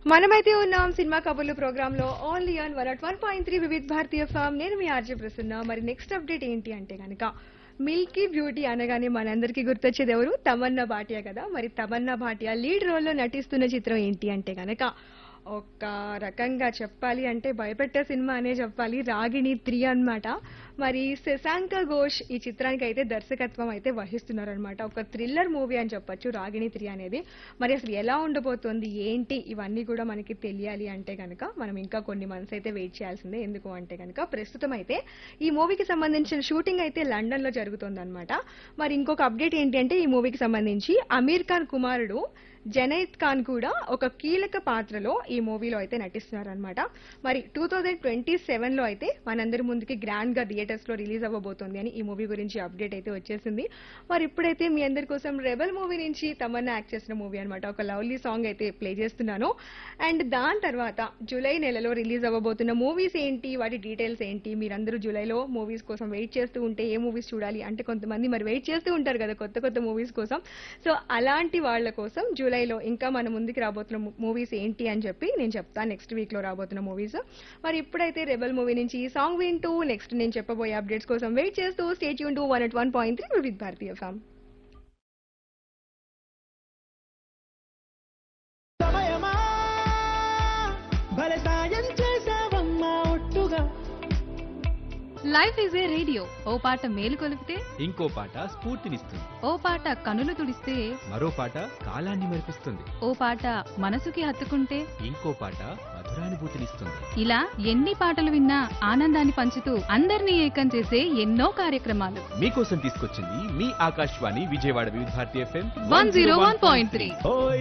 మనమైతే ఉన్నాం సినిమా కబుర్లు ప్రోగ్రామ్ లో only on one one point three Vividh Bharati FM నేను మీ ఆర్జే ప్రసన్న మరి నెక్స్ట్ అప్డేట్ ఏంటి అంటే కనుక మిల్కీ బ్యూటీ అనగానే మనందరికీ గుర్తొచ్చేది ఎవరు తమన్నా భాటియా కదా మరి తమన్నా భాటియా లీడ్ రోల్లో నటిస్తున్న చిత్రం ఏంటి అంటే కనుక ఒక రకంగా చెప్పాలి అంటే భయపెట్టే సినిమా అనే చెప్పాలి రాగిణి త్రీ అన్నమాట మరి శశాంక ఘోష్ ఈ చిత్రానికి అయితే దర్శకత్వం అయితే వహిస్తున్నారు అనమాట ఒక థ్రిల్లర్ మూవీ అని చెప్పొచ్చు రాగిణి త్రీ అనేది మరి అసలు ఎలా ఉండబోతోంది ఏంటి ఇవన్నీ కూడా మనకి తెలియాలి అంటే కనుక మనం ఇంకా కొన్ని మంత్స్ అయితే వెయిట్ చేయాల్సిందే ఎందుకు అంటే కనుక ప్రస్తుతం అయితే ఈ మూవీకి సంబంధించిన షూటింగ్ అయితే లండన్ లో జరుగుతుంది మరి ఇంకొక అప్డేట్ ఏంటి అంటే ఈ మూవీకి సంబంధించి అమీర్ ఖాన్ కుమారుడు జనైద్ ఖాన్ కూడా ఒక కీలక పాత్రలో ఈ మూవీలో అయితే నటిస్తున్నారనమాట మరి టూ థౌజండ్ ట్వంటీ సెవెన్ లో అయితే మనందరి ముందుకి గ్రాండ్ గా థియేటర్స్ లో రిలీజ్ అవ్వబోతోంది అని ఈ మూవీ గురించి అప్డేట్ అయితే వచ్చేసింది మరి ఇప్పుడైతే మీ అందరి కోసం రెబల్ మూవీ నుంచి తమన్నా యాక్ట్ చేసిన మూవీ అనమాట ఒక లవ్లీ సాంగ్ అయితే ప్లే చేస్తున్నాను అండ్ దాని తర్వాత జూలై నెలలో రిలీజ్ అవ్వబోతున్న మూవీస్ ఏంటి వాటి డీటెయిల్స్ ఏంటి మీరందరూ జూలైలో మూవీస్ కోసం వెయిట్ చేస్తూ ఉంటే ఏ మూవీస్ చూడాలి అంటే కొంతమంది మరి వెయిట్ చేస్తూ ఉంటారు కదా కొత్త కొత్త మూవీస్ కోసం సో అలాంటి వాళ్ళ కోసం జూలైలో ఇంకా మన ముందుకు రాబోతున్న మూవీస్ ఏంటి అని చెప్పి నేను చెప్తాను నెక్స్ట్ వీక్ లో రాబోతున్న మూవీస్ మరి ఇప్పుడైతే రెబల్ మూవీ నుంచి ఈ సాంగ్ వింటూ నెక్స్ట్ నేను చెప్పబోయే అప్డేట్స్ కోసం వెయిట్ చేస్తూ స్టేట్ యూన్ to one at one point three with Bharati FM సమయమా భలే సాయం చేసావమ్మా ఒట్టుగా లైఫ్ ఈజ్ ఏ రేడియో ఓ పాట మేలు కొలిపితే ఇంకో పాట స్ఫూర్తినిస్తుంది ఓ పాట కనులు తుడిస్తే మరో పాట కాలాన్ని మరిపిస్తుంది ఓ పాట మనసుకి హత్తుకుంటే ఇంకో పాట మధురానుభూతినిస్తుంది ఇలా ఎన్ని పాటలు విన్నా ఆనందాన్ని పంచుతూ అందరినీ ఏకం చేసే ఎన్నో కార్యక్రమాలు మీకోసం తీసుకొచ్చింది మీ Akashvani Vijayawada Vividh Bharati FM one zero one point three ఓ